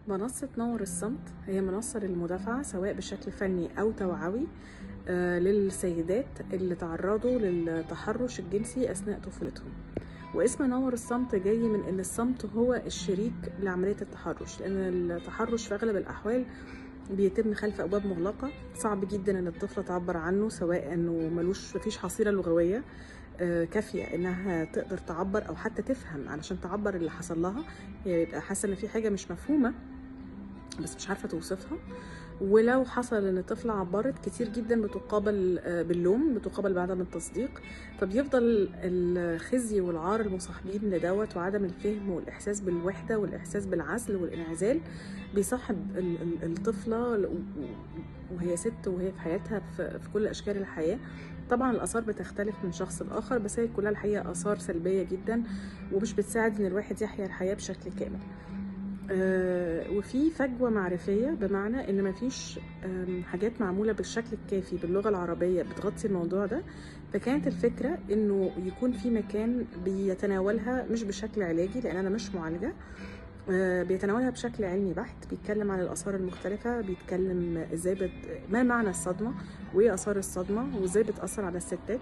منصة نور الصمت هي منصة للمدافعة سواء بشكل فني أو توعوي آه، للسيدات اللي تعرضوا للتحرش الجنسي أثناء طفولتهم واسم نور الصمت جاي من ان الصمت هو الشريك لعملية التحرش لان التحرش في اغلب الاحوال بيتم خلف ابواب مغلقه صعب جدا ان الطفله تعبر عنه سواء انه ملوش مفيش حصيله لغويه آه، كافيه انها تقدر تعبر او حتى تفهم علشان تعبر اللي حصل لها هي يبقى حاسه ان في حاجه مش مفهومه بس مش عارفه توصفها ولو حصل ان الطفله عبرت كتير جدا بتقابل آه، باللوم بتقابل بعدم التصديق فبيفضل الخزي والعار المصاحبين لدوت وعدم الفهم والاحساس بالوحده والاحساس بالعزل والانعزال بيصاحب ال- ال- الطفله ل- وهي ست وهي في حياتها في في كل اشكال الحياه طبعا الاثار بتختلف من شخص لاخر بس هي كلها الحقيقه اثار سلبيه جدا ومش بتساعد ان الواحد يحيا الحياه بشكل كامل آه، وفي فجوه معرفيه بمعنى ان مفيش آم، حاجات معموله بالشكل الكافي باللغه العربيه بتغطي الموضوع ده فكانت الفكره انه يكون في مكان بيتناولها مش بشكل علاجي لان انا مش معالجه آه، بيتناولها بشكل علمي بحت بيتكلم عن الاثار المختلفه بيتكلم ازاي بت... ما معنى الصدمه وايه اثار الصدمه وازاي بتاثر على الستات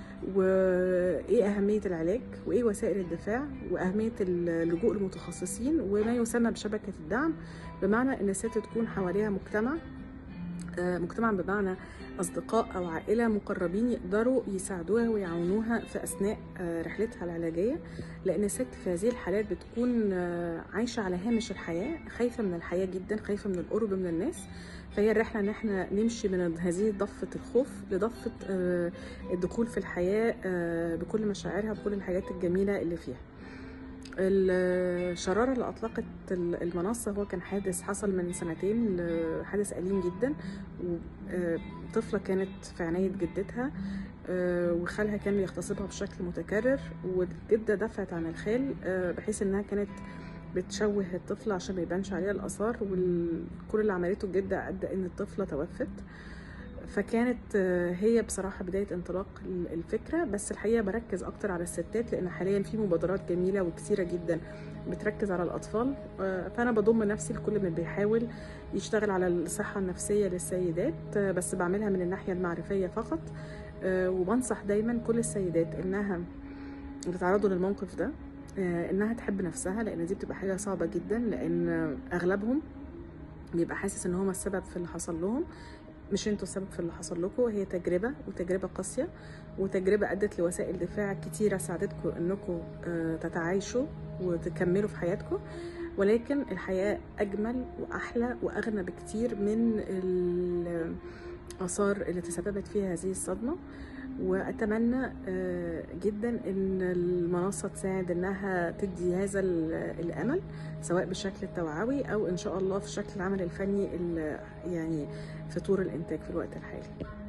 وايه اهميه العلاج وايه وسائل الدفاع واهميه اللجوء للمتخصصين وما يسمى بشبكه الدعم بمعنى ان الست تكون حواليها مجتمع آه، مجتمع بمعنى اصدقاء او عائله مقربين يقدروا يساعدوها ويعاونوها في اثناء آه، رحلتها العلاجيه لان الست في هذه الحالات بتكون آه، عايشه على هامش الحياه خايفه من الحياه جدا خايفه من القرب من الناس فهي الرحله ان احنا نمشي من هذه ضفه الخوف لضفه آه، الدخول في الحياه آه، بكل مشاعرها بكل الحاجات الجميله اللي فيها الشرارة اللي أطلقت المنصة هو كان حادث حصل من سنتين حادث أليم جدا وطفلة كانت في عناية جدتها آه، وخالها كان بيغتصبها بشكل متكرر والجدة دفعت عن الخال آه، بحيث إنها كانت بتشوه الطفلة عشان ما يبانش عليها الآثار وكل اللي عملته الجدة أدى إن الطفلة توفت فكانت آه، هي بصراحة بداية انطلاق ال- الفكرة بس الحقيقة بركز أكتر على الستات لأن حاليا في مبادرات جميلة وكثيرة جدا بتركز على الأطفال آه، فأنا بضم نفسي لكل من بيحاول يشتغل على الصحة النفسية للسيدات آه، بس بعملها من الناحية المعرفية فقط آه، وبنصح دايما كل السيدات إنها بتتعرضوا للموقف ده آه، إنها تحب نفسها لأن دي بتبقى حاجة صعبة جدا لأن أغلبهم بيبقى حاسس ان هما السبب في اللي حصل لهم مش انتوا السبب في اللي حصل لكم هي تجربة وتجربة قاسية وتجربة أدت لوسائل دفاع كتيرة ساعدتكم انكم آه، تتعايشوا وتكملوا في حياتكم ولكن الحياة أجمل وأحلى وأغنى بكتير من الآثار اللي تسببت فيها هذه الصدمة وأتمنى آه، جدا إن المنصة تساعد إنها تدي هذا ال- الأمل سواء بالشكل التوعوي أو إن شاء الله في شكل العمل الفني اللي يعني في طور الإنتاج في الوقت الحالي